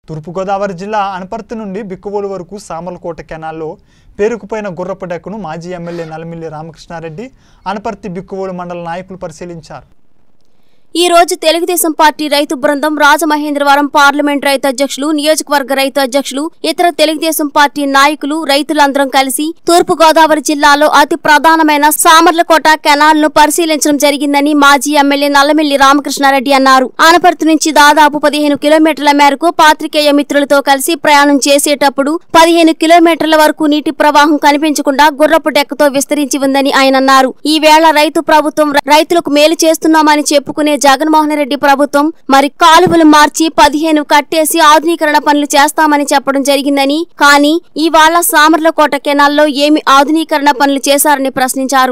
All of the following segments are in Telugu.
తూర్పుగోదావరి జిల్లా అనపర్తి నుండి బిక్కువోలు వరకు సామర్లకోట కెనాల్లో పేరుకుపోయిన గుర్రపు డెక్కును మాజీ ఎమ్మెల్యే నల్లమిల్లి రామకృష్ణారెడ్డి అనపర్తి బిక్కువోలు మండల నాయకులు పరిశీలించారు ఈ రోజు తెలుగుదేశం పార్టీ రైతు బృందం రాజమహేంద్రవరం పార్లమెంట్ రైతు అధ్యక్షులు నియోజకవర్గ రైతు అధ్యక్షులు ఇతర తెలుగుదేశం పార్టీ నాయకులు రైతులందరం కలిసి తూర్పు గోదావరి జిల్లాలో అతి ప్రధానమైన సామర్లకోట కెనాల్ ను పరిశీలించడం జరిగిందని మాజీ ఎమ్మెల్యే నల్లమిల్లి రామకృష్ణారెడ్డి అన్నారు ఆనపర్తి నుంచి దాదాపు పదిహేను కిలోమీటర్ల మేరకు పాత్రికేయ మిత్రులతో కలిసి ప్రయాణం చేసేటప్పుడు పదిహేను కిలోమీటర్ల వరకు నీటి ప్రవాహం కనిపించకుండా గుర్రపు డెక్కతో విస్తరించి ఉందని ఆయన అన్నారు ఈ వేళ రైతు ప్రభుత్వం రైతులకు మేలు చేస్తున్నామని చెప్పుకునే జగన్మోహన్ రెడ్డి ప్రభుత్వం మరి కాలువలు మార్చి పదిహేను కట్టేసి ఆధునీకరణ పనులు చేస్తామని చెప్పడం జరిగిందని కానీ ఇవాళ సామర్లకోట కెనాల్లో ఏమి ఆధునీకరణ పనులు చేశారని ప్రశ్నించారు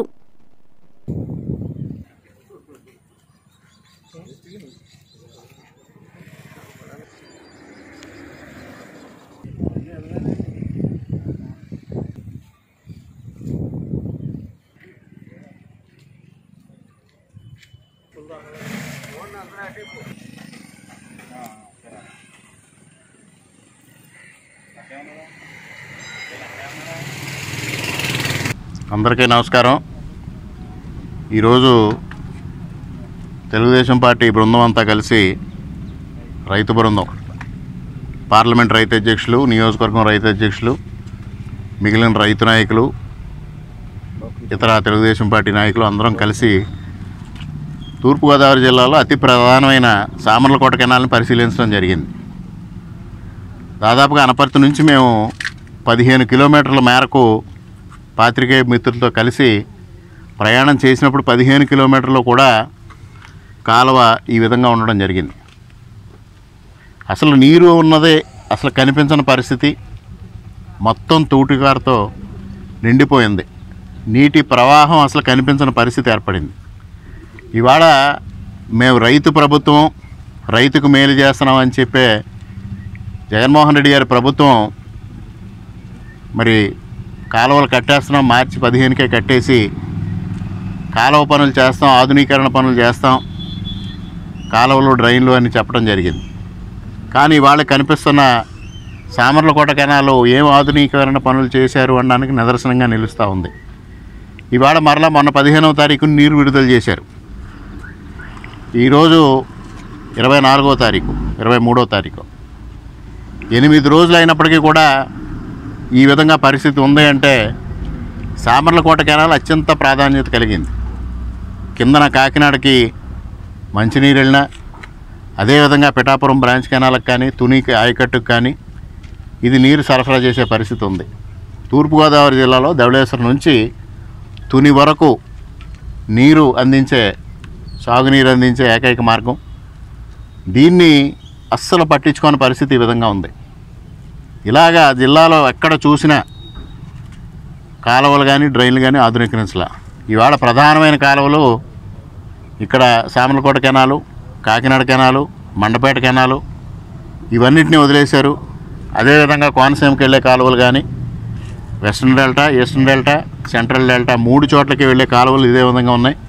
అందరికీ నమస్కారం ఈరోజు తెలుగుదేశం పార్టీ బృందం అంతా కలిసి రైతు బృందం పార్లమెంట్ రైతు అధ్యక్షులు నియోజకవర్గం రైతు అధ్యక్షులు మిగిలిన రైతు నాయకులు ఇతర తెలుగుదేశం పార్టీ నాయకులు అందరం కలిసి తూర్పుగోదావరి జిల్లాలో అతి ప్రధానమైన సామర్లకోట కెనాల్ని పరిశీలించడం జరిగింది దాదాపుగా అనపర్తి నుంచి మేము పదిహేను కిలోమీటర్ల మేరకు పాత్రికేయ మిత్రులతో కలిసి ప్రయాణం చేసినప్పుడు పదిహేను కిలోమీటర్లు కూడా కాలువ ఈ విధంగా ఉండడం జరిగింది అసలు నీరు ఉన్నదే అసలు కనిపించని పరిస్థితి మొత్తం తూటికారుతో నిండిపోయింది నీటి ప్రవాహం అసలు కనిపించని పరిస్థితి ఏర్పడింది ఇవాళ మేము రైతు ప్రభుత్వం రైతుకు మేలు చేస్తున్నామని చెప్పే జగన్మోహన్ రెడ్డి గారి ప్రభుత్వం మరి కాలువలు కట్టేస్తున్నాం మార్చి పదిహేనుకే కట్టేసి కాలువ పనులు చేస్తాం ఆధునీకరణ పనులు చేస్తాం కాలువలు డ్రైన్లు అని చెప్పడం జరిగింది కానీ వాళ్ళకి కనిపిస్తున్న సామర్లకోట కెనాలు ఏం ఆధునీకరణ పనులు చేశారు అనడానికి నిదర్శనంగా నిలుస్తూ ఉంది ఇవాళ మరలా మొన్న పదిహేనవ తారీఖున నీరు విడుదల చేశారు ఈరోజు ఇరవై నాలుగో తారీఖు ఇరవై మూడో తారీఖు ఎనిమిది రోజులు అయినప్పటికీ కూడా ఈ విధంగా పరిస్థితి ఉంది అంటే సామర్లకోట కెనాల్ అత్యంత ప్రాధాన్యత కలిగింది కిందన కాకినాడకి మంచినీరు వెళ్ళినా అదేవిధంగా పిఠాపురం బ్రాంచ్ కెనాల్కి కానీ తునికి ఆయకట్టుకు కానీ ఇది నీరు సరఫరా చేసే పరిస్థితి ఉంది తూర్పుగోదావరి జిల్లాలో ధవళేశ్వరం నుంచి తుని వరకు నీరు అందించే సాగునీరు అందించే ఏకైక మార్గం దీన్ని అస్సలు పట్టించుకోని పరిస్థితి ఈ విధంగా ఉంది ఇలాగా జిల్లాలో ఎక్కడ చూసినా కాలువలు కానీ డ్రైన్లు కానీ ఆధునీకరించలా ఇవాళ ప్రధానమైన కాలువలు ఇక్కడ Samalkota canal Kakinada canal Mandapeta canal ఇవన్నిటిని వదిలేశారు అదేవిధంగా కోనసీమకి వెళ్ళే కాలువలు కానీ western delta eastern delta central delta మూడు చోట్లకి వెళ్ళే కాలువలు ఇదే విధంగా ఉన్నాయి